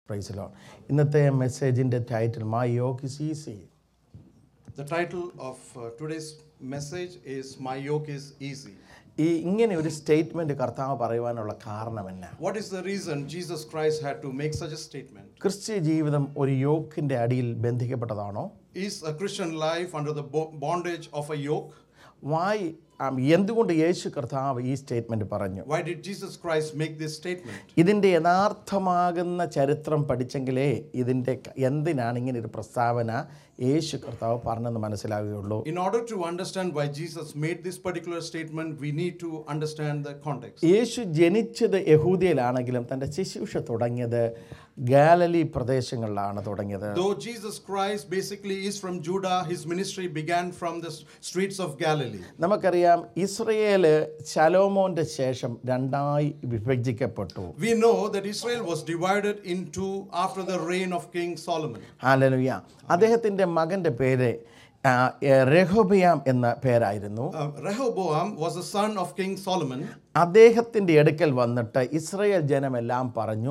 പ്രൈസിലോ ഇന്നത്തെ മെസ്സേജിൻ്റെ title my yoke is easy The title of uh, today's message is My Yoke is Easy. ഈ ഇങ്ങനെ ഒരു statement കർത്താവ് പറയുവാനുള്ള കാരണം എന്നാ What is the reason Jesus Christ had to make such a statement? ക്രിസ്ത്യ ജീവിതം ഒരു യോക്കിൻ്റെ അടിയിൽ ബന്ധിക്കപ്പെട്ടതാണോ Is a Christian life under the bo- bondage of a yoke? വായി എന്തുകൊണ്ട് യേശു കർത്താവ് ഈ സ്റ്റേറ്റ്മെൻറ്റ് പറഞ്ഞു Why did Jesus Christ make this statement? ഇതിൻ്റെ യഥാർത്ഥമാകുന്ന ചരിത്രം പഠിച്ചെങ്കിലേ ഇതിൻ്റെ ക- എന്തിനാണ് ഇങ്ങനെ ഒരു പ്രസ്താവന യേശു കർത്താവ് പറഞ്ഞെന്ന് മനസ്സിലാവുകയുള്ളൂ In order to understand why Jesus made this particular statement, we need to understand the context. യേശു ജനിച്ചത് യഹൂദിയയിലാണെങ്കിലും തൻ്റെ ശുശ്രൂഷ തുടങ്ങിയത് ഗാലലി പ്രദേശങ്ങളിലാണ് തുടങ്ങിയത് Though Jesus Christ basically is from Judah, his ministry began from the s- streets of Galilee. നമുക്കറിയാം Israel ശലോമോൻ്റെ ശേഷം രണ്ടായി വിഭജിക്കപ്പെട്ടു We know that Israel was divided into after the reign of King Solomon. ഹാലലുയ അദ്ദേഹത്തിൻ്റെ മകൻ്റെ പേര് ആ, എ, രഹോബിയാം എന്ന പേരായിരുന്നു Uh, Rehoboam was the son of King Solomon. അദ്ദേഹത്തിൻ്റെ അടുക്കൽ വന്നിട്ട് ഇസ്രയേൽ ജനമെല്ലാം പറഞ്ഞു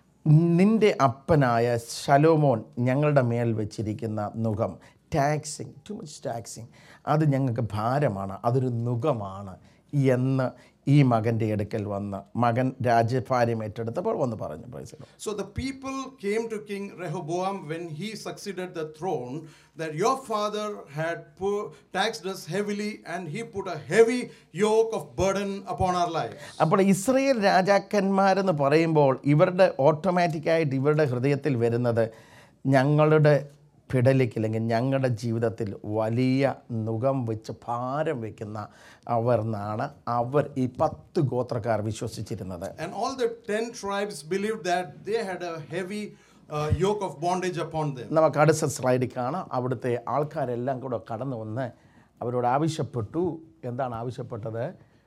നിന്റെ അപ്പനായ ശലോമോൻ ഞങ്ങളുടെ മേൽ വെച്ചിരിക്കുന്ന നുഖം ടാക്സിങ് ടു മച്ച് ടാക്സിങ് അത് ഞങ്ങൾക്ക് ഭാരമാണ് അതൊരു നുഖമാണ് എന്ന് ഈ മകൻ്റെ അടുക്കൽ വന്ന് മകൻ രാജ്യഭാരം ഏറ്റെടുത്തപ്പോൾ വന്ന് പറഞ്ഞു praise So the people came to King Rehoboam when he succeeded the throne that your father had pu- taxed us heavily and he put a heavy yoke of burden upon our lives. അപ്പോൾ Israel രാജാക്കന്മാരെന്ന് പറയുമ്പോൾ ഇവരുടെ ഓട്ടോമാറ്റിക്കായിട്ട് ഇവരുടെ ഹൃദയത്തിൽ വരുന്നത് ഞങ്ങളുടെ പിടലിക്ക് അല്ലെങ്കിൽ ഞങ്ങളുടെ ജീവിതത്തിൽ വലിയ നുകം വെച്ച് ഭാരം വയ്ക്കുന്ന അവർ എന്നാണ് അവർ ഈ പത്ത് ഗോത്രക്കാർ വിശ്വസിച്ചിരുന്നത് And all the ten tribes believed that they had a heavy uh, yoke of bondage upon them. നമുക്ക് അടുത്ത സ്ലൈഡിൽ കാണാം അവിടുത്തെ ആൾക്കാരെല്ലാം കൂടെ കടന്നു വന്ന് അവരോട് ആവശ്യപ്പെട്ടു എന്താണ് ആവശ്യപ്പെട്ടത്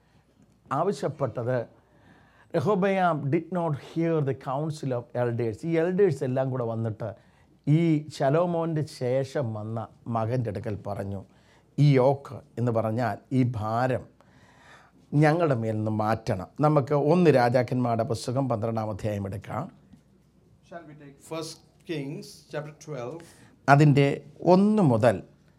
ആവശ്യപ്പെട്ടത് Rehoboam did not hear the council of elders ഈ എൽഡേഴ്സ് എല്ലാം കൂടെ വന്നിട്ട് ഈ ശലോമോൻ്റെ ശേഷം വന്ന മകൻ്റെ അടുക്കൽ പറഞ്ഞു ഈ യോക്ക് എന്ന് പറഞ്ഞാൽ ഈ ഭാരം ഞങ്ങളുടെ മേൽ നിന്ന് മാറ്റണം നമുക്ക് ഒന്ന് രാജാക്കന്മാരുടെ പുസ്തകം പന്ത്രണ്ടാം അധ്യായം എടുക്കാം Shall we take First Kings chapter 12, അതിൻ്റെ ഒന്ന് മുതൽ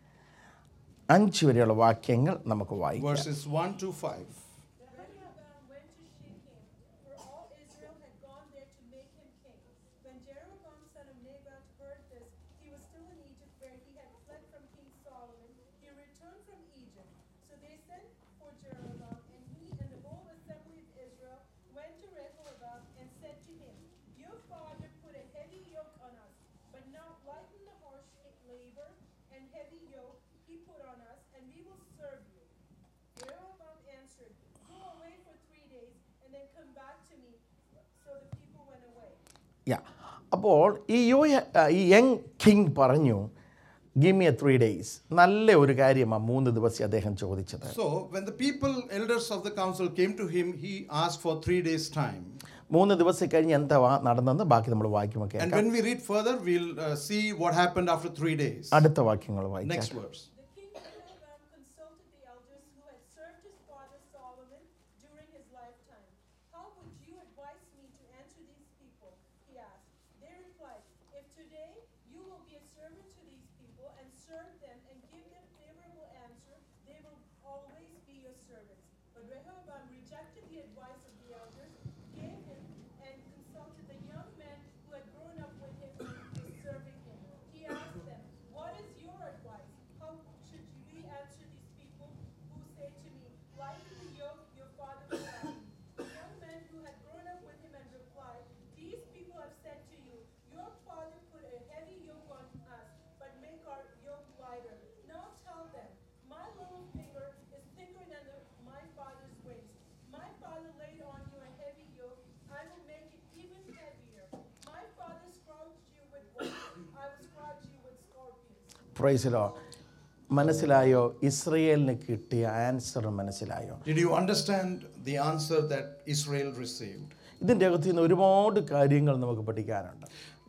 അഞ്ച് വരെയുള്ള വാക്യങ്ങൾ നമുക്ക് വായിക്കാം verses 1 to 5. Rehoboam went to Shechem, for all Israel had gone there to make him king. When Jeroboam son of Nebat heard this, he was still in Egypt where he had fled from King Solomon. He returned from Egypt. So they sent for Jeroboam, and he and the whole assembly of Israel went to Rehoboam and said to him, Your father put a heavy yoke on us, but now lighten the harsh labor and heavy yoke he put on us, and we will serve you. Jeroboam answered, Go away for three days and then come back to me. So the people went away. യാ അപ്പോൾ ഈ യു ഈ young king പറഞ്ഞു give me a three days നല്ല ഒരു കാര്യമാണ് മൂന്ന് ദിവസം അദ്ദേഹം ചോദിച്ചത് So, when the people, elders of the council, came to him, he asked for three days' time. മൂന്ന് ദിവസം കഴിഞ്ഞ് എന്താ നടന്നെന്ന് ബാക്കി നമ്മൾ വാക്യമൊക്കെ And when we read further, we'll uh, see what happened after three days. അടുത്ത വാക്യങ്ങൾ വായിക്കാം Next verse. The king Rehoboam consulted the elders who had served his father Solomon during his lifetime. How would you advise me to answer these people? He asked. They replied, If today you will be a servant to these people and serve them and give them favorable answer, they will always be your servants. But Rehoboam rejected the advice of the elders, gave him and consulted the young men who had grown up with him and was serving him. He asked them, What is your advice? How should we answer these people who say to me, Lighten the yoke your father began? The young men who had grown up with him and replied, These people have said to you, Your father put a heavy yoke on us, but make our yoke lighter. Now tell them, My little finger is thicker than the, my father's waist. My father laid on you a heavy yoke, I will make it even heavier. My father scourged you with worms, I will scourge you with scorpions. പ്രൈസിലോ മനസ്സിലായോ ഇസ്രയേലിന് കിട്ടിയ answer മനസ്സിലായോ Did you understand the answer that Israel received? ഇതിൻ്റെ അകത്ത് നിന്ന് ഒരുപാട് കാര്യങ്ങൾ നമുക്ക് പഠിക്കാനുണ്ട്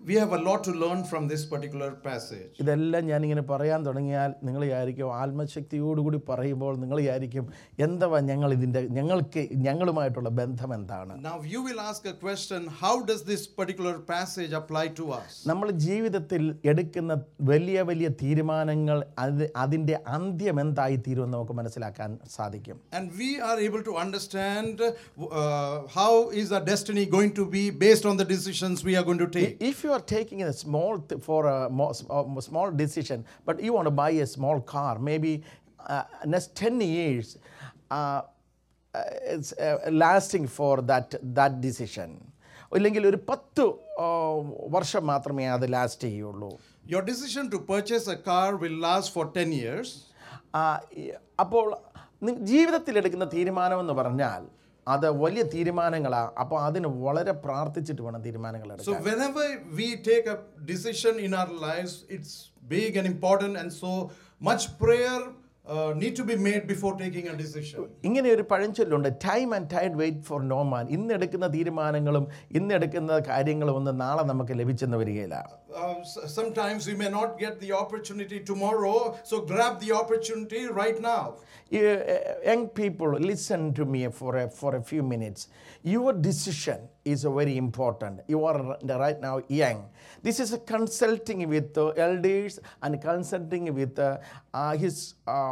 we have a lot to learn from this particular passage. ഇതെല്ലാം ഞാനിങ്ങനെ പറയാൻ തുടങ്ങിയാൽ നിങ്ങൾ വിചാരിക്കും ആത്മശക്തിയോടുകൂടി പറയുമ്പോൾ നിങ്ങൾ വിചാരിക്കും എന്തുവാ ഞങ്ങൾ ഇതിൻ്റെ ഞങ്ങൾക്ക് ഞങ്ങളുമായിട്ടുള്ള ബന്ധം എന്താണ് Now, you will ask a question how does this particular passage apply to us? നമ്മൾ ജീവിതത്തിൽ എടുക്കുന്ന വലിയ വലിയ തീരുമാനങ്ങൾ അത് അതിൻ്റെ അന്ത്യം എന്തായി തീരുമെന്ന് നമുക്ക് മനസ്സിലാക്കാൻ സാധിക്കും And we are able to understand uh, how is our destiny going to be based on the decisions we are going to take. If you are taking a small th- for a mo- s- uh, small decision, but you want to buy a small car, maybe uh, next 10 years, uh, uh, it's uh, lasting for that that decision. ഇല്ലെങ്കിൽ ഒരു പത്ത് ആ, വർഷം മാത്രമേ അത് last ചെയ്യുള്ളൂ Your decision to purchase a car will last for 10 years. ആ, ഈ- അപ്പോൾ നി- ജീവിതത്തിലെടുക്കുന്ന തീരുമാനമെന്ന് പറഞ്ഞാൽ അത് വലിയ തീരുമാനങ്ങളാണ് അപ്പോൾ അതിന് വളരെ പ്രാർത്ഥിച്ചിട്ട് വേണം തീരുമാനങ്ങൾ എടുക്കാൻ So, whenever we take a decision in our lives, it's big and important, and so much prayer uh, need to be made before taking a decision. ഇങ്ങനെ ഒരു പഴഞ്ചൊല്ലുണ്ട് time and tide wait for no man ഇന്ന് എടുക്കുന്ന തീരുമാനങ്ങളും ഇന്ന് എടുക്കുന്ന കാര്യങ്ങളും ഒന്നും നാളെ നമുക്ക് ലഭിച്ചെന്ന് വരികയില്ല Uh, s- sometimes we may not get the opportunity tomorrow, so grab the opportunity right now. Young people listen to me for a for a few minutes your decision is a very important you are right now young this is a consulting with elders and consulting with his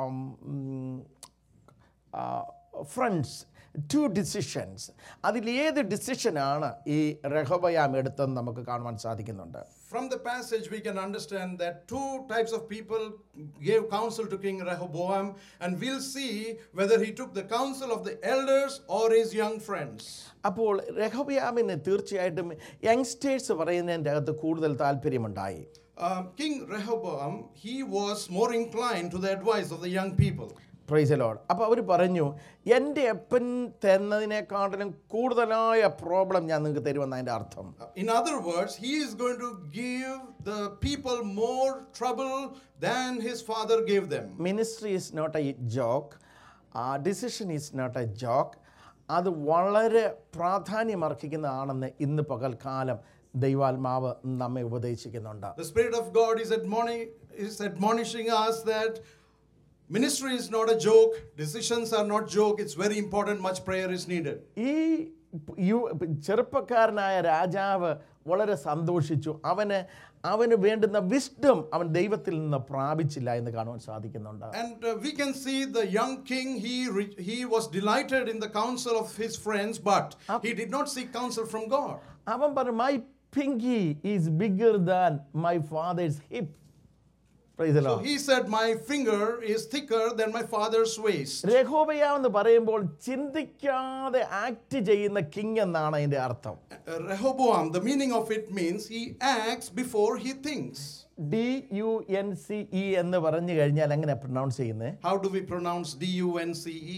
friends two decisions അതിൽ ഏത് ഡിസിഷനാണ് ഈ റഹബയാം എടുത്തെന്ന് നമുക്ക് കാണുവാൻ സാധിക്കുന്നുണ്ട് From the passage, we can understand that two types of people gave counsel to King Rehoboam, and we'll see whether he took the counsel of the elders or his young friends. അപ്പോൾ രഹബയാമിന് തീർച്ചയായിട്ടും youngsters പറയുന്നതിൻ്റെ അകത്ത് കൂടുതൽ താല്പര്യമുണ്ടായി Uh, King Rehoboam, he was more inclined to the advice of the young people. Praise Lord അപ്പോൾ അവർ പറഞ്ഞു എൻ്റെ അപ്പൻ തരുന്നതിനെക്കാട്ടിലും കൂടുതലായ പ്രോബ്ലം ഞാൻ നിങ്ങൾക്ക് തരുമെന്ന് അതിൻ്റെ അർത്ഥം Uh, In other words, he is going to give the people more trouble than his father gave them. Ministry is not a joke decision is not a joke അത് വളരെ പ്രാധാന്യമർഹിക്കുന്നതാണെന്ന് ഇന്ന് പകൽക്കാലം ദൈവാത്മാവ് നമ്മെ ഉപദേശിക്കുന്നുണ്ട് The Spirit of God is, admoni- is admonishing us that ministry is not a joke, decisions are not joke, it's very important, much prayer is needed. ഈ യു ചെറുപ്പക്കാരനായ രാജാവ് വളരെ സന്തോഷിച്ചു അവന് അവന് വേണ്ടുന്ന വിസ്ഡം അവൻ ദൈവത്തിൽ നിന്ന് പ്രാപിച്ചില്ല എന്ന് കാണുവാൻ സാധിക്കുന്നുണ്ട് And uh, we can see the young king, he, re- he was delighted in the counsel of his friends, but he did not seek counsel from God. അവൻ പറഞ്ഞു my pinky is bigger than my father's hip So he said, My finger is thicker than my father's waist. രഘോബയ എന്ന് പറയുമ്പോൾ ചിന്തിക്കാതെ act ചെയ്യുന്ന king എന്നാണ് അതിൻ്റെ അർത്ഥം Uh, Rehoboam, the meaning of it means he acts before he thinks. D U N C E എന്ന് പറഞ്ഞു കഴിഞ്ഞാൽ എങ്ങനെ പ്രൊനൗൺസ് ചെയ്യുന്നത് How do we pronounce D U N C E?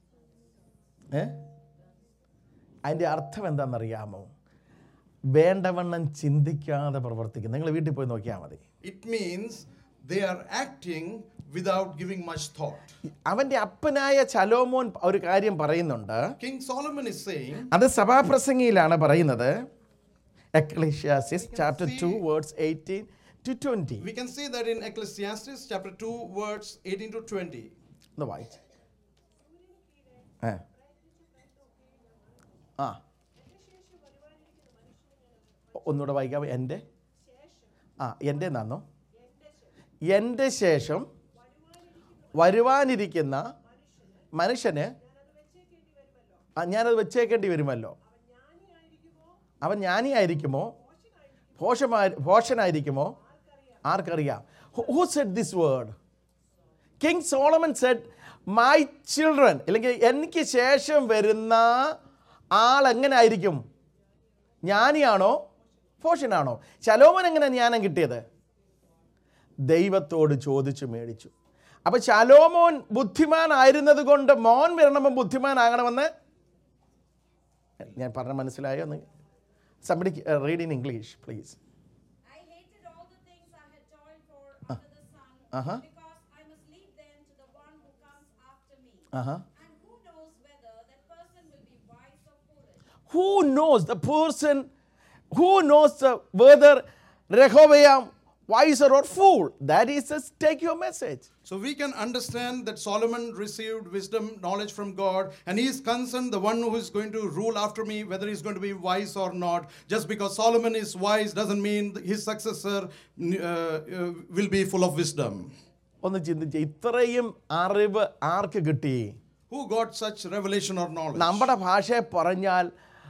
ഏ അതിൻ്റെ അർത്ഥം എന്താണെന്നറിയാമോ വേണ്ടവണ്ണം ചിന്തിക്കാതെ പ്രവർത്തിക്കും നിങ്ങൾ വീട്ടിൽ പോയി നോക്കിയാൽ മതി It means they are acting without giving much thought. അവൻ്റെ അപ്പനായ ചലോമോൻ ഒരു കാര്യം പറയുന്നുണ്ട് King Solomon is saying, അത് സഭാപ്രസംഗിയിലാണ് പറയുന്നത് Ecclesiastes chapter two words eighteen to twenty we can see that in Ecclesiastes chapter 2, words 18 to 20. ഒന്ന് വായിച്ച് ഏ. ആ ഒന്നുകൂടെ വായിക്കാം എൻ്റെ ആ എൻ്റെ നന്നോ എൻ്റെ ശേഷം വരുവാനിരിക്കുന്ന മനുഷ്യന് ആ ഞാനത് വെച്ചേക്കേണ്ടി വരുമല്ലോ അവൻ ജ്ഞാനിയായിരിക്കുമോ ഭോഷമായി ഭോഷനായിരിക്കുമോ ആർക്കറിയാം who said this word king Solomon said my children അല്ലെങ്കിൽ എനിക്ക് ശേഷം വരുന്ന ആൾ എങ്ങനെ ആയിരിക്കും ജ്ഞാനിയാണോ ഭോഷനാണോ ശലോമൻ എങ്ങനെ ജ്ഞാനം കിട്ടിയത് ദൈവത്തോട് ചോദിച്ചു മേടിച്ചു അപ്പൊ ശലോമോൻ ബുദ്ധിമാനായിരുന്നത് കൊണ്ട് മോൻ വരണമ്പോൾ ബുദ്ധിമാനാകണമെന്ന് ഞാൻ പറഞ്ഞ മനസ്സിലായോ somebody read in English please I hated all the things I had toiled for under the sun, Uh-huh. because I must leave them to the one who comes after me. Uh-huh. And who knows whether that person will be wise or foolish? who knows the person who knows the, whether Rehoboam wiser or fool? That is just take your message. So we can understand that Solomon received wisdom, knowledge from God, and he is concerned the one who is going to rule after me, whether he's going to be wise or not. Just because Solomon is wise doesn't mean his successor uh, uh, will be full of wisdom. ഒന്ന് ചിന്തിച്ച് ഇത്രയും അറിവ് ആർക്ക് കിട്ടി Who got such revelation or knowledge? നമ്മുടെ ഭാഷയെ പറഞ്ഞാൽ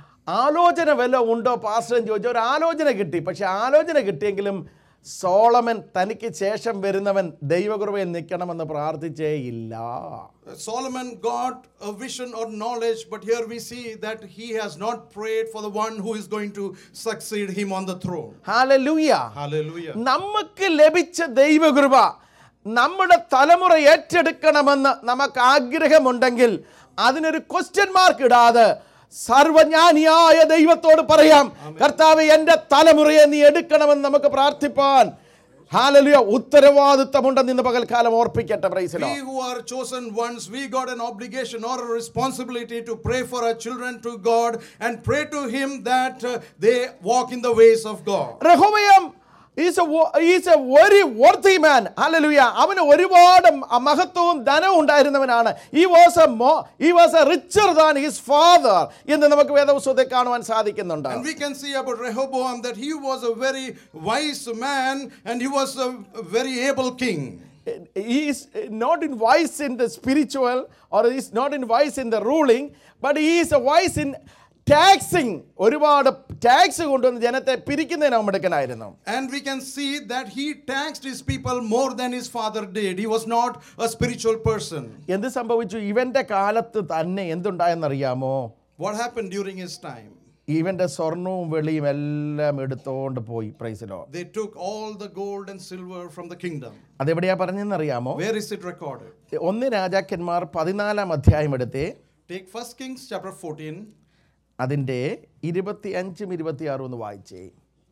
ആലോചന വല്ല ഉണ്ടോ പാസ്റ്റർ ചോദിച്ചാൽ ഒരു ആലോചന കിട്ടി പക്ഷെ ആലോചന കിട്ടിയെങ്കിലും സോളമൻ തനിക്ക് ശേഷം വരുന്നവൻ ദൈവകൃപയിൽ നിൽക്കണമെന്ന് പ്രാർത്ഥിച്ചേ ഇല്ല Solomon got a vision or knowledge, but here we see that he has not prayed for the one who is going to succeed him on the throne. Hallelujah Hallelujah. നമുക്ക് ലഭിച്ച ദൈവകൃപ നമ്മുടെ തലമുറ ഏറ്റെടുക്കണമെന്ന് നമുക്ക് ആഗ്രഹമുണ്ടെങ്കിൽ അതിനൊരു ക്വസ്റ്റ്യൻ മാർക്ക് ഇടാതെ സർവജ്ഞാനിയായ ദൈവത്തോട് പറയാം കർത്താവ് എൻ്റെ തലമുറയെ നീ എടുക്കണമെന്ന് നമുക്ക് പ്രാർത്ഥിപ്പാൻ ഹാലലുയ ഉത്തരവാദിത്തമുണ്ടെന്ന് ഇന്ന് പകൽക്കാലം ഓർപ്പിക്കട്ടെ praise the Lord We who are chosen ones, we got an obligation or a responsibility to pray for our children to God and pray to Him that uh, they walk in the ways of God. Rehoboam is is a very worthy man hallelujah അവന് ഒരുപാട് മ- മഹത്വവും ധനവും ഉണ്ടായിരുന്നവനാണ് ഈ was a മോ ഈ was a richer than his father എന്ന് നമുക്ക് വേദപുസ്തകത്തിൽ കാണുവാൻ സാധിക്കുന്നുണ്ട് And we can see about Rehoboam that he was a very wise man and he was a very able king. he is not in wise in the spiritual or he is not in wise in the ruling but he is a wise in taxing ഒരുപാട് tax കൊണ്ടുവന്ന് ജനത്തെ പിരിക്കുന്നതിന് അവൻ മിടുക്കനായിരുന്നു And we can see that he taxed his people more than his father did. He was not a spiritual person. എന്ത് സംഭവിച്ചു ഇവന്റെ കാലത്ത് തന്നെ എന്തുണ്ടായെന്നറിയാമോ What happened during his time? ഇവന്റെ സ്വർണവും വെളിയും എല്ലാം എടുത്തോണ്ട് പോയി പ്രൈസിലോ They took all the gold and silver from the kingdom. അതെവിടെയാ പറഞ്ഞെന്നറിയാമോ Where is it recorded? ഒന്ന് രാജാക്കന്മാർ പതിനാലാം അധ്യായം എടുത്ത് Take 1 Kings chapter 14, അതിൻ്റെ ഇരുപത്തി അഞ്ചും ഇരുപത്തിയാറും ഒന്ന് വായിച്ചേ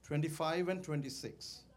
25 and 26.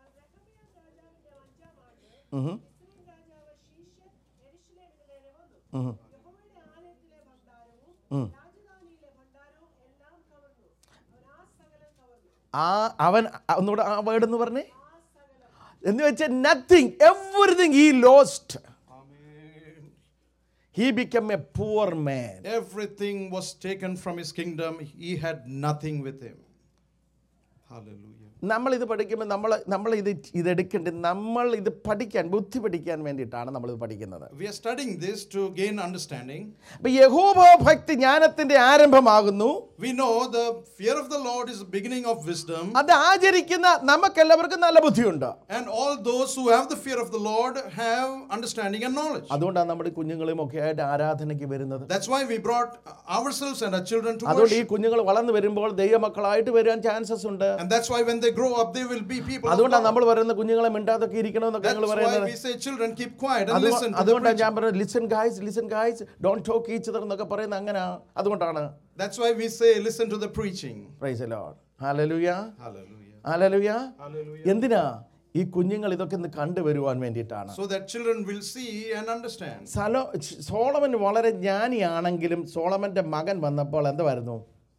ഉഹും. രാജാവ് ശീശൻ യെരൂശലേമിന് നേരെ വന്നു. യഹോവയുടെ ആലയത്തിലെ ഭണ്ഡാരവും രാജധാനിയിലെ ഭണ്ഡാരവും എല്ലാം കവർന്നു. അവൻ ആ സകലം കവർന്നു. ആ അവൻ ഒന്നുകൂടെ ആ വേർഡ് എന്ന് പറഞ്ഞേ എന്ന് വെച്ചാൽ nothing everything he lost Amen. He become a poor man Everything was taken from his kingdom. He had nothing with him. Hallelujah. നമ്മൾ ഇത് പഠിക്കുമ്പോൾ നമ്മൾ നമ്മൾ ഇത് ഇതെടുക്കേണ്ടത് നമ്മൾ ഇത് പഠിക്കാൻ ബുദ്ധി പഠിക്കാൻ വേണ്ടിയിട്ടാണ് നമ്മൾ ഇത് പഠിക്കുന്നത് We are studying this to gain understanding. അപ്പൊ യഹോബ ഭക്തി ജ്ഞാനത്തിന്റെ ആരംഭമാകുന്നു We know the fear of the Lord is the beginning of wisdom. അത് ആചരിക്കുന്ന നമുക്കെല്ലാവർക്കും നല്ല ബുദ്ധിയുണ്ട് And all those who have the fear of the Lord have understanding and knowledge. അതുകൊണ്ടാണ് നമ്മുടെ കുഞ്ഞുങ്ങളും ഒക്കെ ആയിട്ട് ആരാധനയ്ക്ക് വരുന്നത് That's why we brought ourselves and our children to അതുകൊണ്ട് ഈ worship. കുഞ്ഞുങ്ങൾ വളർന്നു വരുമ്പോൾ ദൈവമക്കളായിട്ട് വരാൻ ചാൻസസ് ഉണ്ട് And that's why when they grow up, they will be people. Of അതുകൊണ്ടാണ് God. നമ്മൾ പറയുന്ന കുഞ്ഞുങ്ങളെ മിണ്ടാതൊക്കെ ഇരിക്കണമെന്നൊക്കെ That's ഞങ്ങൾ why പറയുന്നത് we say children keep quiet and അതുകൊ- listen to the അതുകൊണ്ടാണ് preaching. ഞാൻ പറയുന്നത് listen guys listen guys don't talk each എന്നൊക്കെ പറയുന്നത് അങ്ങനെ അതുകൊണ്ടാണ് That's why we say listen to the preaching. Price load hallelujah Hallelujah. Hallelujah Hallelujah. എന്തിനാ ഈ കുഞ്ഞുങ്ങൾ ഇതൊക്കെ ഒന്ന് കണ്ടുവരുവാൻ വേണ്ടിയിട്ടാണ് So that children will see and understand. സലോ സോളമൻ വളരെ ജ്ഞാനിയാണെങ്കിലും സോളമന്റെ മകൻ വന്നപ്പോൾ എന്തായിരുന്നു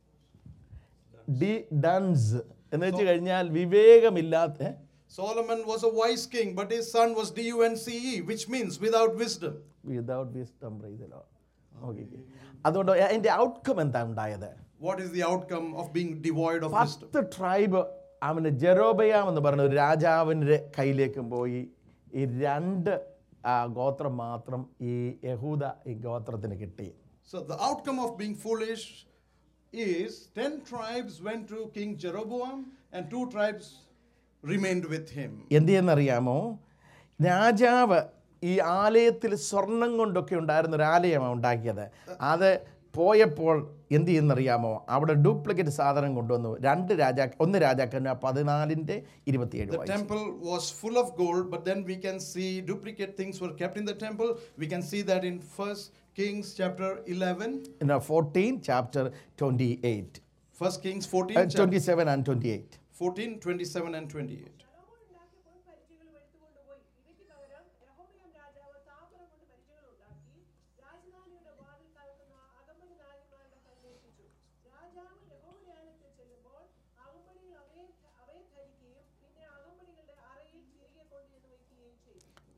ഡി ഡൺസ് എന്ന് വെച്ച് കഴിഞ്ഞാൽ വിവേകമില്ലാത്ത Solomon was a wise king, but his son was D U N C E, which means without wisdom. Without wisdom praise the Lord okay അതുകൊണ്ട് അതിൻ്റെ ഔട്ട്കം എന്താ ഉണ്ടായത് What is the outcome of being devoid of wisdom? പത്ത് tribe അവന് Jeroboam എന്ന് പറഞ്ഞ ഒരു രാജാവിൻ്റെ കയ്യിലേക്കും പോയി ഈ രണ്ട് ആ, ഗോത്രം മാത്രം ഈ യഹൂദ ഈ ഗോത്രത്തിന് കിട്ടി So the outcome of being foolish is 10 tribes went to King Jeroboam and two tribes remained with him. എന്ത് ചെയ്യുന്നറിയാമോ രാജാവ് ഈ ആലയത്തിൽ സ്വർണം കൊണ്ടൊക്കെ ഉണ്ടായിരുന്ന ഒരു ആലയമാണ് ഉണ്ടാക്കിയത് അത് പോയപ്പോൾ എന്ത് ചെയ്യുന്നറിയാമോ അവിടെ ഡ്യൂപ്ലിക്കേറ്റ് സാധനം കൊണ്ടുവന്നു രണ്ട് രാജാ ഒന്ന് രാജാക്കന്മാർ പതിനാലിൻ്റെ ഇരുപത്തിയേഴ് The temple was full of gold, but then we can see duplicate things were kept in the temple. We can see that in First Kings chapter 11, fourteen chapter twenty eight First Kings 14, chap- twenty seven and twenty eight 14, 27, and 28. ശലോമോൻ ഉണ്ടാക്കിയ പൊൻപരിചകൾ എടുത്തുകൊണ്ടുപോയി ഇവയ്ക്ക് പകരം യഹോവയാം രാജാവ് താമ്രം കൊണ്ട് പരിചകൾ ഉണ്ടാക്കി രാജധാനിയുടെ വാതിൽ കടക്കുന്ന അകമ്പടി നായകന്മാരുടെ കയ്യിലേൽപ്പിച്ചു രാജാവ് യഹോവയാലയത്തിൽ ചെല്ലുമ്പോൾ അകമ്പടിയിൽ അവയെ അവയെ ധരിക്കുകയും പിന്നെ അകമ്പടി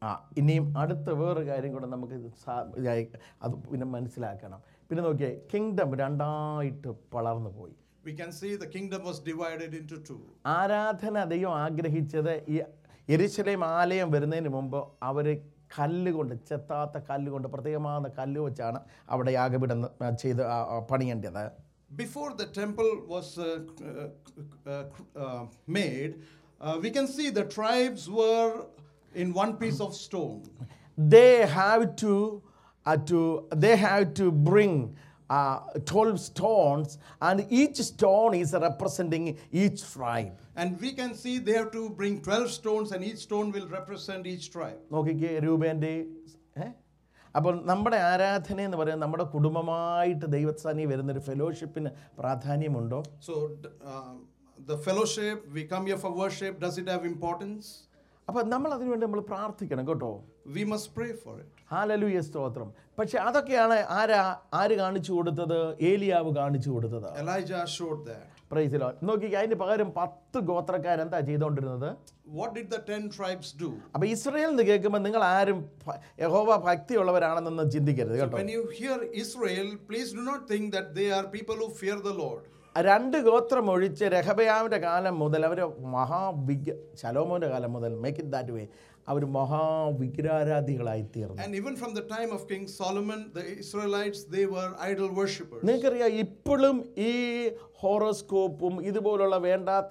ആ ഇനിയും അടുത്ത വേറൊരു കാര്യം കൂടെ നമുക്ക് ഇത് സാ- ഇതായി അത് പിന്നെ മനസ്സിലാക്കണം പിന്നെ നോക്കിയേ കിങ്ഡം രണ്ടായിട്ട് വളർന്നു പോയി We can see the kingdom was divided into two. ആരാധന ദൈവം ആഗ്രഹിച്ചത് ഈ എരിശലേം ആലയം വരുന്നതിന് മുമ്പ് അവർ കല്ല് കൊണ്ട് ചെത്താത്ത കല്ല് കൊണ്ട് പ്രത്യേകമായ കല്ല് വെച്ചാണ് അവിടെ യാഗപീഠം ന- ചെയ്ത് ആ, ആ, പണിയേണ്ടത് Before the temple was uh, uh, uh, uh, made, uh, we can see the tribes were in one piece of stone. they have to uh, to they have to bring uh, 12 stones and each stone is representing each tribe And we can see they have to bring 12 stones, and each stone will represent each tribe. നോക്കിക്കേ രൂപേൻ്റെ ഏ അപ്പോൾ നമ്മുടെ ആരാധന എന്ന് പറയുന്നത് നമ്മുടെ കുടുംബമായിട്ട് ദൈവസ്ഥാനി വരുന്നൊരു ഫെലോഷിപ്പിന് പ്രാധാന്യമുണ്ടോ So, d- um, the fellowship, we come here for worship, does it have importance? അപ്പോൾ നമ്മൾ അതിനുവേണ്ടി നമ്മൾ പ്രാർത്ഥിക്കണം കേട്ടോ We must pray for it. ഹാലലുയ സ്തോത്രം പക്ഷെ അതൊക്കെയാണ് ആരാ ആര് കാണിച്ചു കൊടുത്തത് ഏലിയാവ് കാണിച്ചു കൊടുത്തത് Elijah showed that. പ്രൈസിലോ നോക്കി അതിന് പകരം പത്ത് ഗോത്രക്കാരെന്താ ചെയ്തുകൊണ്ടിരുന്നത് What did the 10 tribes do? അപ്പോൾ ഇസ്രയേൽ എന്ന് കേൾക്കുമ്പോൾ നിങ്ങൾ ആരും ഭ- യഹോവ ഭക്തിയുള്ളവരാണെന്നൊന്നും ചിന്തിക്കരുത് കേട്ടോ When you hear Israel, please do not think that they are people who fear the Lord. രണ്ട് ഗോത്രം ഒഴിച്ച് രഹബയാമിൻ്റെ കാലം മുതൽ അവർ മഹാവിഗ് ശലോമോൻ്റെ കാലം മുതൽ മേക്ക് ഇറ്റ് ദാറ്റ് വേ അവർ മഹാവിഗ്രാരാധികളായി തീർന്നു And even from the time of King Solomon, the Israelites, they were idol worshippers. നിങ്ങൾക്കറിയാം ഇപ്പോഴും ഈ ഹോറോസ്കോപ്പും ഇതുപോലുള്ള വേണ്ടാത്ത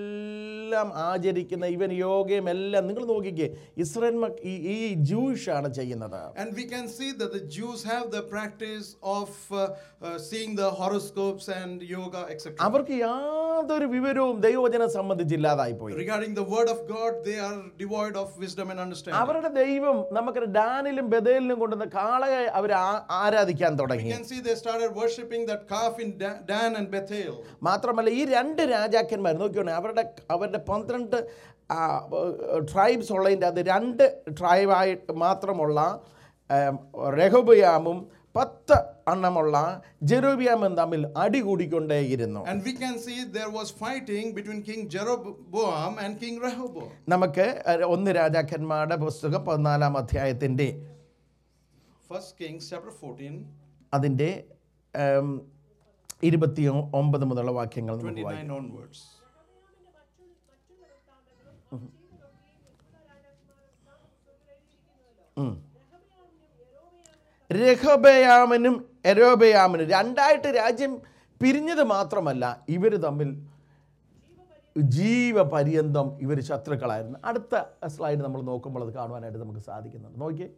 എല്ലാം ആചരിക്കുന്ന ഇവൻ യോഗയും എല്ലാം നിങ്ങൾ നോക്കിക്കേ ഇസ്രായേൽ മക് ഈ ഈ ജൂഷാണ് ചെയ്യുന്നത് And we can see that the Jews have the practice of uh, uh, seeing the horoscopes and yoga, etc. അവർക്ക് യാതൊരു വിവരവും ദൈവവചനം സംബന്ധിച്ചില്ലാതായി പോയി Regarding the word of God, they are devoid of wisdom and understanding. അവരുടെ ദൈവം നമുക്ക് ഡാനിലും ബദേലിലും കൊണ്ടുവന്ന കാളയെ അവർ ആരാധിക്കാൻ We തുടങ്ങി can see they started worshipping that calf in Da- Dan and Bethel. മാത്രമല്ല ഈ രണ്ട് രാജാക്കന്മാർ നോക്കിയോണേ അവരുടെ അവരുടെ പന്ത്രണ്ട് ട്രൈബ്സ് ഉള്ളതിൻ്റെ അത് രണ്ട് ട്രൈബായിട്ട് മാത്രമുള്ള രഹബയാമും പത്ത് എണ്ണമുള്ള ജെറോബിയാമും തമ്മിൽ അടികൂടിക്കൊണ്ടേയിരുന്നു And we can see there was fighting between King Jeroboam and King Rehoboam. നമുക്ക് ഒന്ന് രാജാക്കന്മാരുടെ പുസ്തകം പതിനാലാം അധ്യായത്തിൻ്റെ First Kings chapter 14, അതിൻ്റെ ഉം, ഇരുപത്തി ഒമ്പത് മുതലുള്ള വാക്യങ്ങൾ നമുക്ക് വായിക്കാം 29 onwards. രഹബയാമനും എരോബയാമനും രണ്ടായിട്ട് രാജ്യം പിരിഞ്ഞത് മാത്രമല്ല ഇവർ തമ്മിൽ ജീവപര്യന്തം ഇവർ ശത്രുക്കളായിരുന്നു അടുത്ത സ്ലൈഡ് നമ്മൾ നോക്കുമ്പോൾ അത് കാണുവാനായിട്ട് നമുക്ക് സാധിക്കുന്നുണ്ട് നോക്കിയേ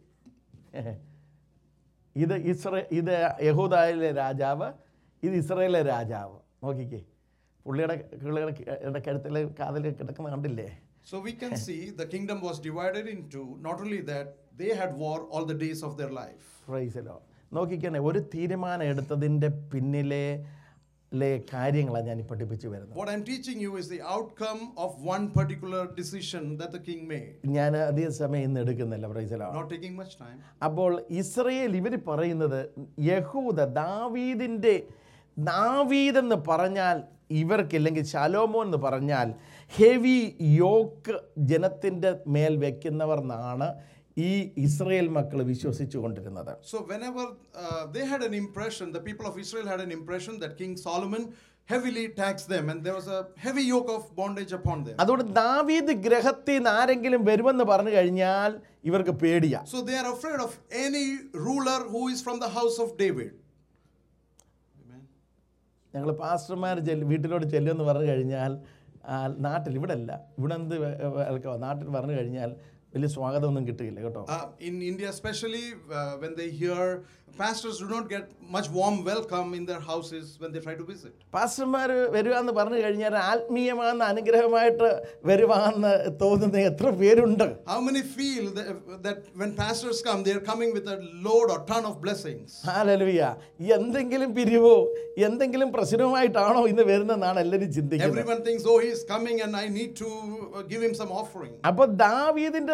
ഇത് ഇസ്രേ ഇത് യഹൂദായിലെ രാജാവ് ഇത് ഇസ്രയേലിലെ രാജാവ് നോക്കിക്കേ പുള്ളിയുടെ പുള്ളിയുടെ കഴുത്തിൽ കാതിൽ കിടക്കുന്ന കണ്ടില്ലേ So we can see the kingdom was divided into, not only that, they had war all the days of their life. പ്രൈസലോ നോക്കിക്കണേ ഒരു തീരുമാനം എടുത്തതിൻ്റെ പിന്നിലെ ലെ കാര്യങ്ങളാണ് ഞാൻ ഈ പഠിപ്പിച്ചു വരുന്നത് What I'm teaching you is the outcome of one particular decision that the king made. ഞാൻ അധിക സമയം ഇന്ന് എടുക്കുന്നില്ല praise the Lord Not taking much time. അപ്പോൾ ഇസ്രയേൽ ഇവർ പറയുന്നത് യഹൂദ ദാവീദിൻ്റെ ദാവീദെന്ന് പറഞ്ഞാൽ ഇവർക്കില്ലെങ്കിൽ ശലോമോ എന്ന് പറഞ്ഞാൽ ഹെവി യോക്ക് ജനത്തിൻ്റെ മേൽ വെക്കുന്നവർ എന്നാണ് ഈ ഇസ്രയേൽ മക്കൾ വിശ്വസിച്ചു കൊണ്ടിരുന്നത് So whenever uh, they had an impression, the people of Israel had an impression that King Solomon heavily taxed them and there was a heavy yoke of bondage upon them. അതുകൊണ്ട് ദാവീദ് ഗ്രഹത്തിൽ നിന്ന് ആരെങ്കിലും വരുമെന്ന് പറഞ്ഞു കഴിഞ്ഞാൽ ഇവർക്ക് പേടിയാ So they are afraid of any ruler who is from the house of David. Amen. ഞങ്ങൾ പാസ്റ്റർമാർ ചെല്ലും വീട്ടിലോട്ട് ചെല്ലുമെന്ന് പറഞ്ഞു കഴിഞ്ഞാൽ ആ, നാട്ടിൽ ഇവിടെ അല്ല ഇവിടെ എന്ത് വെ- വെൽക്കമോ നാട്ടിൽ പറഞ്ഞു കഴിഞ്ഞാൽ വലിയ സ്വാഗതമൊന്നും കിട്ടുകയില്ല കേട്ടോ Uh, in India, especially uh, when they hear pastors do not get much warm welcome in their houses when they try to visit. പാസ്റ്റർമാർ വരിക എന്ന് പറഞ്ഞു കഴിഞ്ഞാൽ ആത്മീയമാകുന്ന അനുഗ്രഹമായിട്ട് വരുവാന്ന് തോന്നുന്ന എത്ര പേരുണ്ട് How many feel that, that when pastors come, they are coming with a load or ton of blessings? ഹാലലുയ എന്തെങ്കിലും പിരിവോ എന്തെങ്കിലും പ്രശ്നവുമായിട്ടാണോ ഇന്ന് വരുന്നതെന്നാണ് എല്ലാവരും ചിന്തിക്കുന്നത് Everyone thinks, oh, he's coming and I need to uh, give him some offering. അപ്പൊ ദാവീദിന്റെ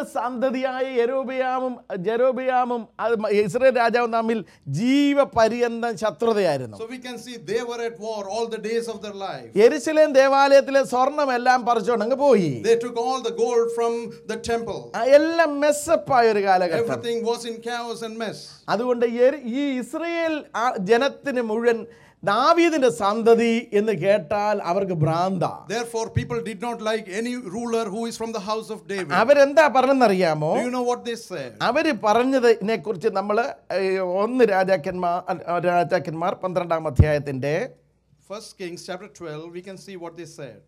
സന്തതിയായ യരോബിയാമും ജെരോബിയാമും അത് മ- Israel രാജാവും തമ്മിൽ ജീവപര്യന്തം ശത്രുതയായിരുന്നു So we can see they were at war all the days of their life. യെരുശലേം ദേവാലയത്തിലെ സ്വർണമെല്ലാം പറിച്ചോണ്ട് അങ്ങ് പോയി They took all the gold from the temple. ആ, എല്ലാം മെസ്സപ്പായ ഒരു കാലഘട്ടം Everything was in chaos and mess. അതുകൊണ്ട് യെരു- ഈ ഇസ്രയേൽ ആ ജനത്തിന് മുഴുവൻ ദാവീദിന്റെ സന്തതി എന്ന് കേട്ടാൽ അവർക്ക് ഭ്രാന്ത Therefore, people did not like any ruler who is from the house of David. അവരെന്താ പറഞ്ഞെന്നറിയാമോ Do you know what they said? അവര് പറഞ്ഞതിനെ കുറിച്ച് നമ്മൾ ഒന്ന് രാജാക്കന്മാർ അല്ല, രാജാക്കന്മാർ പന്ത്രണ്ടാം അധ്യായത്തിന്റെ First Kings chapter 12, we can see what they said.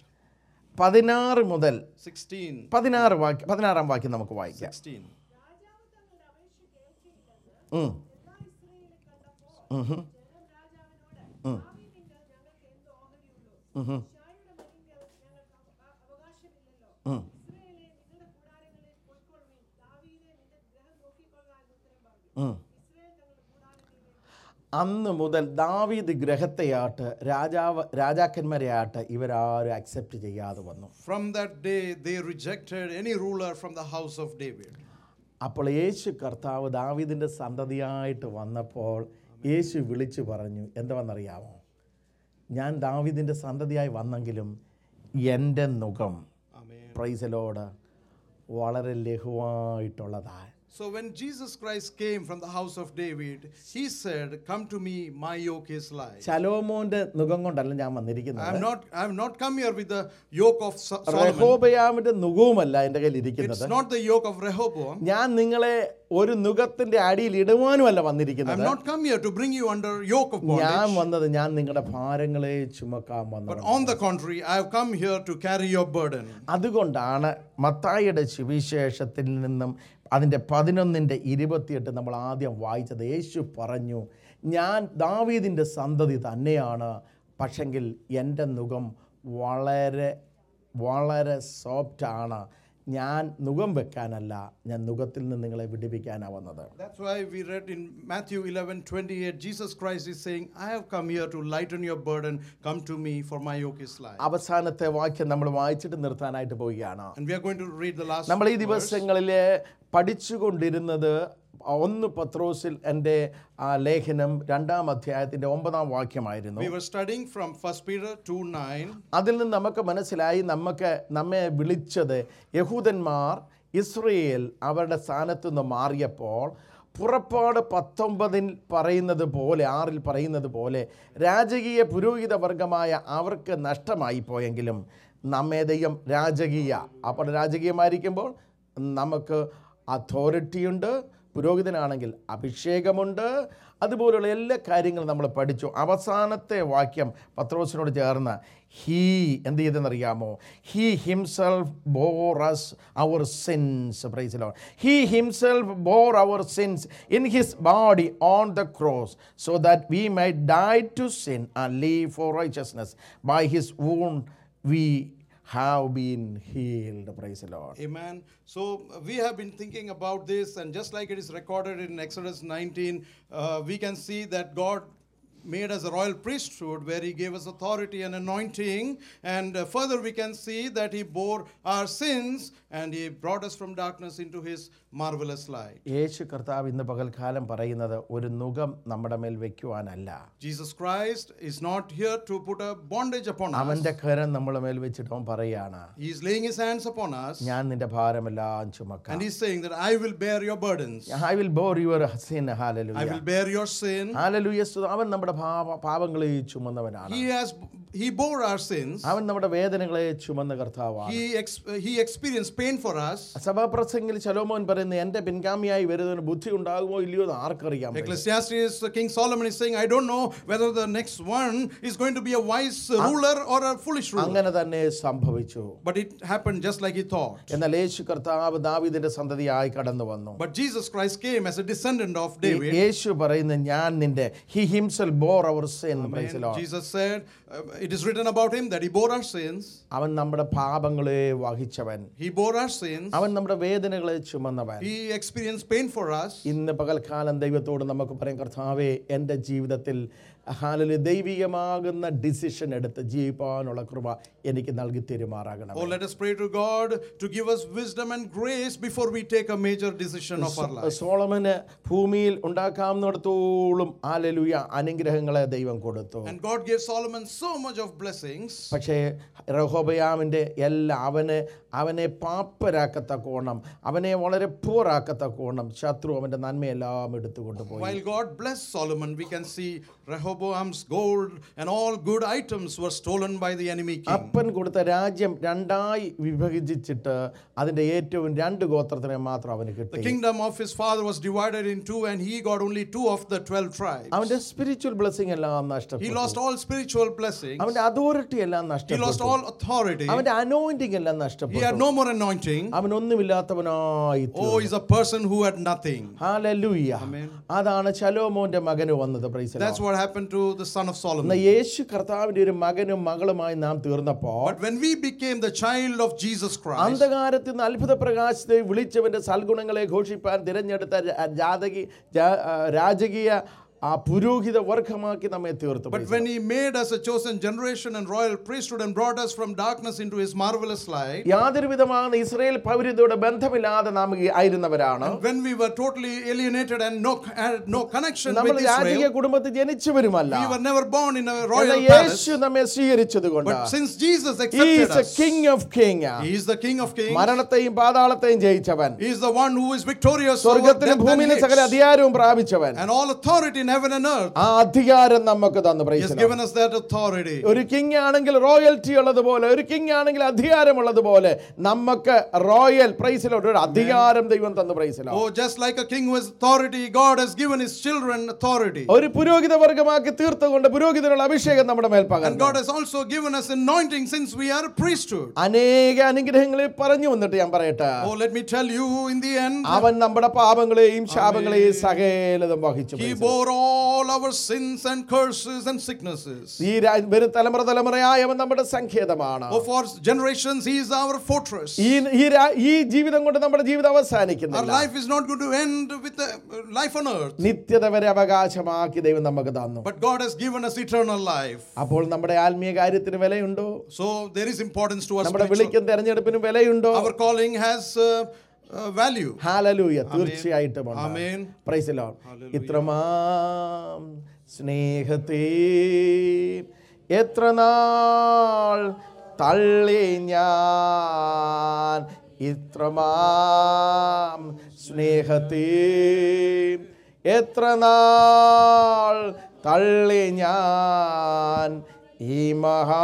പതിനാറ് മുതൽ 16. പതിനാറ് വാക്യം പതിനാറാം വാക്യം നമുക്ക് വായിക്കാം 16. രാജാവ് തങ്ങളുടെ അപേക്ഷ കേൾക്കില്ലെന്ന് ഉം. എല്ലാ ഇസ്രായേലും കണ്ടപ്പോൾ ജനം രാജാവിനോട് ദാവീദിങ്കൽ ഞങ്ങൾക്ക് എന്ത് ഓഹരിയുള്ളൂ ഷായുടെ മകങ്കൽ ഞങ്ങൾക്ക് അവ- അവകാശമില്ലല്ലോ ഇസ്രായേലേ നിങ്ങളുടെ കൂടാരങ്ങളിൽ പൊയ്ക്കൊള്ളുവിൻ ദാവീദേ നിന്റെ ഗ്രഹം നോക്കിക്കൊള്ളുക എന്ന് ഉത്തരം പറഞ്ഞു ഉം. ഇസ്രായേൽ തങ്ങളുടെ കൂടാരങ്ങളിൽ അന്ന് മുതൽ ദാവീദ് ഗ്രഹത്തെയാട്ട് രാജാവ് രാജാക്കന്മാരെയാട്ട് ഇവരാരും അക്സെപ്റ്റ് ചെയ്യാതെ വന്നു From that day, they rejected any ruler from the house of David. അപ്പോൾ യേശു കർത്താവ് ദാവീദിൻ്റെ സന്തതിയായിട്ട് വന്നപ്പോൾ യേശു വിളിച്ചു പറഞ്ഞു എന്തുവെന്നറിയാമോ ഞാൻ ദാവീദിൻ്റെ സന്തതിയായി വന്നെങ്കിലും എൻ്റെ മുഖം Amen. പ്രൈസലോട് വളരെ ലഘുവായിട്ടുള്ളതാണ് So when Jesus Christ came from the house of David, he said, Come to me, my yoke is light. ശലോമോന്റെ മുഖം കൊണ്ടല്ല ഞാൻ I വന്നിരിക്കുന്നത് have not I have not come here with the yoke of So- Solomon. റഹോബയാമിന്റെ മുഖവുമല്ല എൻ്റെ കയ്യിൽ It's ഇരിക്കുന്നത് not the yoke of Rehoboam. ഞാൻ നിങ്ങളെ ഒരു നുഖത്തിന്റെ അടിയിൽ ഇടുവാനുമല്ല I have വന്നിരിക്കുന്നത് not come here to bring you under yoke of ഞാൻ bondage. വന്നത് ഞാൻ നിങ്ങളുടെ ഭാരങ്ങളെ ചുമക്കാൻ But വന്നത് on the contrary, I have come here to carry your burden. അതുകൊണ്ടാണ് മത്തായിയുടെ സുവിശേഷത്തിൽ നിന്നും അതിൻ്റെ പതിനൊന്നിൻ്റെ ഇരുപത്തിയെട്ട് നമ്മൾ ആദ്യം വായിച്ചത് യേശു പറഞ്ഞു ഞാൻ ദാവീദിൻ്റെ സന്തതി തന്നെയാണ് പക്ഷെങ്കിൽ എൻ്റെ മുഖം വളരെ വളരെ സോഫ്റ്റാണ് ഞാൻ മുഖം വെക്കാനല്ല ഞാൻ മുഖത്തിൽ നിന്ന് നിങ്ങളെ വിടുവിക്കാനാണ് വന്നത് That's why we read in Matthew 11 28, Jesus Christ is saying, I have come here to lighten your burden. Come to me, for my yoke is light. അവസാനത്തെ വാക്യം നമ്മൾ വായിച്ചിട്ട് നിർത്താനായിട്ട് പോവുകയാണ് And we are going to read the last നമ്മൾ ഈ verse. ദിവസങ്ങളിൽ പഠിച്ചുകൊണ്ടിരുന്നത് ഒന്ന് പത്രോസിൽ എൻ്റെ ആ ലേഖനം രണ്ടാം അധ്യായത്തിൻ്റെ ഒമ്പതാം വാക്യമായിരുന്നു We were studying from 1 Peter 2 9. അതിൽ നിന്ന് നമുക്ക് മനസ്സിലായി നമുക്ക് നമ്മെ വിളിച്ചത് യഹൂദന്മാർ ഇസ്രയേൽ അവരുടെ സ്ഥാനത്ത് നിന്ന് മാറിയപ്പോൾ പുറപ്പാട് പത്തൊമ്പതിൽ പറയുന്നത് പോലെ ആറിൽ പറയുന്നത് പോലെ രാജകീയ പുരോഹിത വർഗമായ അവർക്ക് നഷ്ടമായി പോയെങ്കിലും നമ്മെ ദൈവം രാജകീയ അപ്പോൾ രാജകീയമായിരിക്കുമ്പോൾ നമുക്ക് അതോറിറ്റിയുണ്ട് പുരോഹിതനാണെങ്കിൽ അഭിഷേകമുണ്ട് അതുപോലുള്ള എല്ലാ കാര്യങ്ങളും നമ്മൾ പഠിച്ചു അവസാനത്തെ വാക്യം പത്രോസിനോട് ചേർന്ന് ഹീ എന്ത് ചെയ്തെന്നറിയാമോ he himself bore as our sins praise the Lord he himself bore our sins in his body on the cross so that we might die to sin and live for righteousness by his wound we have been healed praise Lord Amen. So uh, we have been thinking about this, and just like it is recorded in Exodus 19, uh, we can see that God made us a royal priesthood where he gave us authority and anointing and uh, further we can see that he bore our sins and he brought us from darkness into his marvelous light യേശു കർത്താവ് ഇന്ന് പകൽക്കാലം പറയുന്നത് ഒരു നുകം നമ്മുടെ മേൽ വെക്കുവാനല്ല jesus christ is not here to put a bondage upon us അവൻ്റെ കരം നമ്മുടെ മേൽ വെച്ചിട്ട് അവൻ പറയാണ് he is laying his hands upon us ഞാൻ നിന്റെ ഭാരമെല്ലാം ചുമക്കാം and he's saying that i will bear your burdens I will bore your sin i hallelujah will bear your sin hallelujah അവൻ നമ്മുടെ പാപ പാപങ്ങളെ ചുമന്നവനാണ് he has he bore our sins അവൻ നമ്മുടെ വേദനകളെ ചുമന്ന കർത്താവാണ് He, ex- he experienced pain for us. സഭാപ്രസംഗിൽ ശലോമോൻ പറയുന്നത് എൻ്റെ പിൻഗാമിയായി വരുന്നതിന് ബുദ്ധി ഉണ്ടാകുമോ ഇല്ലയോ എന്ന് ആർക്കറിയാം Ecclesiastes, uh, King Solomon is saying, I don't know whether the next one is going to be a wise uh, ruler or a foolish ruler. അങ്ങനെ തന്നെ സംഭവിച്ചു But it happened just like he thought. എന്നാൽ യേശു കർത്താവ് ദാവീദിന്റെ സന്തതിയായി കടന്നു വന്നു But Jesus Christ came as a descendant of David. യേശു പറയുന്നത് ഞാൻ നിന്റെ he himself bore our sin And Jesus said, uh, It is written about him that he bore our sins. അവൻ നമ്മുടെ പാപങ്ങളെ വഹിച്ചവൻ He bore our sins. അവൻ നമ്മുടെ വേദനകളെ ചുമന്നവൻ He experienced pain for us. ഇന്ന് പകൽക്കാലം ദൈവത്തോട് നമുക്ക് പറയാം കർത്താവേ എൻ്റെ ജീവിതത്തിൽ ഹാലലു ദൈവികമാകുന്ന ഡിസിഷൻ എടുത്ത് ജീവിപ്പാനുള്ള കൃപ എനിക്ക് നൽകി തരുമാറാകണം Oh, let us pray to God to give us wisdom and grace before we take a major decision of our life. സോളമന് ഭൂമിയിൽ ഉണ്ടാക്കാവുന്നിടത്തോളം ഹാലലുയ അനുഗ്രഹങ്ങളെ ദൈവം കൊടുത്തു And God gave Solomon so much of blessings. പക്ഷേ റഹോബയാമിൻ്റെ എല്ലാ അവന് അവനെ പാപ്പരാക്കത്തക്കോണം അവനെ വളരെ പൂറാക്കത്തക്കോണം ശത്രു അവൻ്റെ നന്മയെല്ലാം എടുത്തുകൊണ്ട് പോയി While God blessed Solomon, we can see Rehoboam's gold and all good items were stolen by the enemy king. അപ്പൻ കൊടുത്ത രാജ്യം രണ്ടായി വിഭജിച്ചിട്ട് അതിൻ്റെ ഏറ്റവും രണ്ട് ഗോത്രത്തിനെ മാത്രം അവന് The കിട്ടി kingdom of his father was divided in two, and he got only two of the 12 tribes. അവൻ്റെ സ്പിരിച്വൽ ബ്ലെസ്സിങ് എല്ലാം He നഷ്ടപ്പെട്ടു lost all spiritual blessings, അവൻ്റെ അതോറിറ്റി എല്ലാം he lost നഷ്ടപ്പെട്ടു all authority, അവൻ്റെ അനോയിന്റിങ് എല്ലാം he നഷ്ടപ്പെട്ടു had no more anointing. അവൻ ഒന്നുമില്ലാത്തവനായി Oh, he's a person who had nothing. Hallelujah Amen. അതാണ് ശലോമോന്റെ മകന് വന്നത് praise That's what happened to the son of എന്ന Solomon. യേശു കർത്താവിന്റെ ഒരു മകനും മകളുമായി നാം തീർന്നപ്പോ But when we became the child of Jesus Christ, അന്ധകാരത്തിൽ നിന്ന് അത്ഭുത പ്രകാശത്തെ വിളിച്ചവന്റെ സൽഗുണങ്ങളെ ഘോഷിപ്പാൻ തിരഞ്ഞെടുത്ത രാ- ജാതകി ജാ- ആ, രാജകീയ ആ പുരോഹിത വർഗമാക്കി നമ്മെ തീർത്തു but when he made us a chosen generation and royal priesthood and brought us from darkness into his marvelous light, യാതൊരു വിധமான ഇസ്രയേൽ പൗരതയോട് ബന്ധമില്ലാതെ നാം ഈ ആയിരുന്നവരാണ് and when we were totally alienated and no, had no connection നമ്മൾ with രാജകീയ Israel, കുടുംബത്തിൽ ജനിച്ചവരുമല്ല we were never born in a എന്നാൽ royal യേശു palace. നമ്മെ സ്വീകരിച്ചത് കൊണ്ട് But since Jesus accepted is us, king of king he is the King of Kings. മരണത്തെയും പാതാളത്തെയും ജയിച്ചവൻ He is the one who is victorious over സ്വർഗത്തിലും death and ഭൂമിയിലും സകല Hades. അധികാരവും പ്രാപിച്ചവൻ And all authority in heaven and earth. ആ അധികാരം നമുക്ക് തന്നു He praise has the Lord. given us that authority. ഒരു കിങ് ആണെങ്കിൽ റോയൽറ്റി ഉള്ളതുപോലെ ഒരു കിങ് ആണെങ്കിൽ അധികാരമുള്ളതുപോലെ നമുക്ക് റോയൽ പ്രൈസിലോട്ട് ഒരു അധികാരം ദൈവം തന്നു പ്രൈസിലോ Oh, just like a king who has authority, God has given his children authority. ഒരു പുരോഹിത വർഗമാക്കി തീർത്തുകൊണ്ട് പുരോഹിതനുള്ള അഭിഷേകം നമ്മുടെ മേൽ And പകർന്നു God has also given us anointing since we are a priesthood. അനേക അനുഗ്രഹങ്ങളെ പറഞ്ഞു വന്നിട്ട് ഞാൻ പറയട്ടെ Oh, let me tell you, in the end, അവൻ നമ്മുടെ പാപങ്ങളെയും ശാപങ്ങളെയും സകലതും വഹിച്ചു He praise the Lord. bore all our sins and curses and sicknesses. ഈ രാ- വരും തലമുറ തലമുറയായി അവൻ നമ്മുടെ സങ്കേതമാണ് Oh, for generations, He is our fortress. ഈ ഈ രാ- ഈ ജീവിതം കൊണ്ട് നമ്മുടെ ജീവിതം Our അവസാനിക്കുന്നില്ല life is not going to end with the uh, life on earth, നിത്യത വരെ അവകാശമാക്കി ദൈവം നമുക്ക് തന്നു but God has given us eternal life. അപ്പോൾ നമ്മുടെ ആത്മീയ കാര്യത്തിന് വിലയുണ്ടോ So there is importance to us. നമ്മുടെ spiritual- വിളിക്കും തെരഞ്ഞെടുപ്പിന് വിലയുണ്ടോ Our calling has uh, uh, value. Hallelujah തീർച്ചയായിട്ടും ഉണ്ട്. Amen. Praise the Lord. ഇത്രമാം സ്നേഹത്തെ എത്ര നാൾ തള്ളി ഞാൻ ഇത്രമാം സ്നേഹത്തെ എത്ര നാൾ തള്ളി ഞാൻ ഈ മഹാ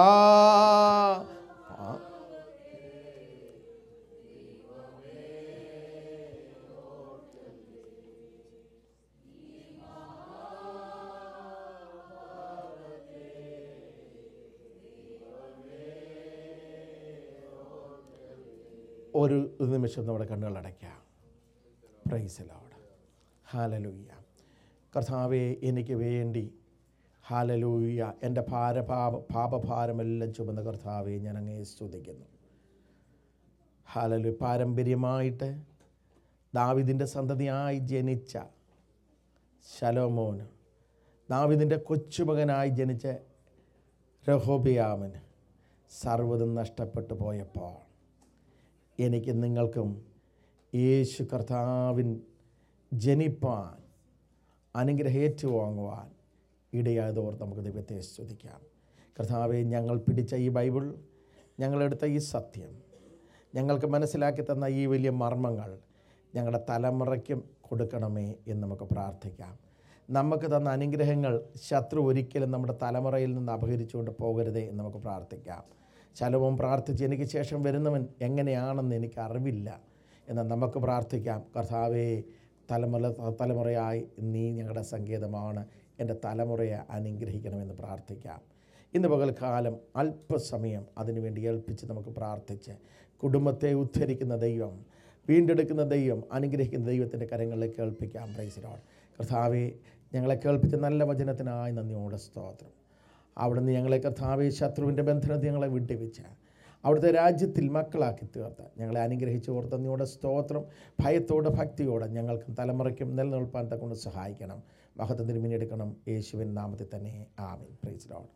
ഒരു നിമിഷം നമ്മുടെ കണ്ണുകൾ അടയ്ക്കാം പ്രൈസ് ലോഡ് ഹാലലൂയ്യ കർത്താവെ എനിക്ക് വേണ്ടി ഹാലലൂയ്യ എൻ്റെ ഭാരപാപ പാപഭാരമെല്ലാം ചുമന്ന കർത്താവെ ഞാൻ അങ്ങേ സ്തുതിക്കുന്നു ഹാലലു പാരമ്പര്യമായിട്ട് ദാവിദിൻ്റെ സന്തതിയായി ജനിച്ച ശലോമോന് ദാവിദിൻ്റെ കൊച്ചുമകനായി ജനിച്ച രഹോബിയാമന് സർവ്വതും നഷ്ടപ്പെട്ടു പോയപ്പോൾ എനിക്ക് നിങ്ങൾക്കും യേശു കർത്താവിൻ ജനിപ്പാൻ അനുഗ്രഹം ഏറ്റുവാങ്ങുവാൻ ഇടയായതോർ നമുക്ക് ദൈവത്തെ സ്തുതിക്കാം കർത്താവെ ഞങ്ങൾ പിടിച്ച ഈ ബൈബിൾ ഞങ്ങളെടുത്ത ഈ സത്യം ഞങ്ങൾക്ക് മനസ്സിലാക്കി തന്ന ഈ വലിയ മർമ്മങ്ങൾ ഞങ്ങളുടെ തലമുറയ്ക്കും കൊടുക്കണമേ എന്ന് നമുക്ക് പ്രാർത്ഥിക്കാം നമുക്ക് തന്ന അനുഗ്രഹങ്ങൾ ശത്രു ഒരിക്കലും നമ്മുടെ തലമുറയിൽ നിന്ന് അപഹരിച്ചുകൊണ്ട് പോകരുതേ എന്ന് നമുക്ക് പ്രാർത്ഥിക്കാം ശലവും പ്രാർത്ഥിച്ച് എനിക്ക് ശേഷം വരുന്നവൻ എങ്ങനെയാണെന്ന് എനിക്ക് അറിവില്ല എന്നാൽ നമുക്ക് പ്രാർത്ഥിക്കാം കർത്താവേ തലമുറ തലമുറയായി നീ ഞങ്ങളുടെ സങ്കേതമാണ് എൻ്റെ തലമുറയെ അനുഗ്രഹിക്കണമെന്ന് പ്രാർത്ഥിക്കാം ഇന്ന് പകൽക്കാലം അല്പസമയം അതിനുവേണ്ടി ഏൽപ്പിച്ച് നമുക്ക് പ്രാർത്ഥിച്ച് കുടുംബത്തെ ഉദ്ധരിക്കുന്ന ദൈവം വീണ്ടെടുക്കുന്ന ദൈവം അനുഗ്രഹിക്കുന്ന ദൈവത്തിൻ്റെ കരങ്ങളിലേക്ക് കേൾപ്പിക്കാം പ്രൈസിനോട് കർത്താവെ ഞങ്ങളെ കേൾപ്പിച്ച നല്ല വചനത്തിനായി നന്ദിയോടെ സ്തോത്രം അവിടുന്ന് ഞങ്ങളെ കർത്താവെ ശത്രുവിൻ്റെ ബന്ധനത്തിൽ ഞങ്ങളെ വിട്ടുവെച്ച് അവിടുത്തെ രാജ്യത്തിൽ മക്കളാക്കി തീർത്ത് ഞങ്ങളെ അനുഗ്രഹിച്ച് ഓർത്ത് നീയോടെ സ്തോത്രം ഭയത്തോടെ ഭക്തിയോടെ ഞങ്ങൾക്കും തലമുറയ്ക്കും നിലനിൽപ്പാൻ തക്കൊണ്ട് സഹായിക്കണം മഹത്വം തിരുമിനെടുക്കണം യേശുവിൻ നാമത്തിൽ തന്നെ ആമീൻ പ്രൈസ് ലോഡ്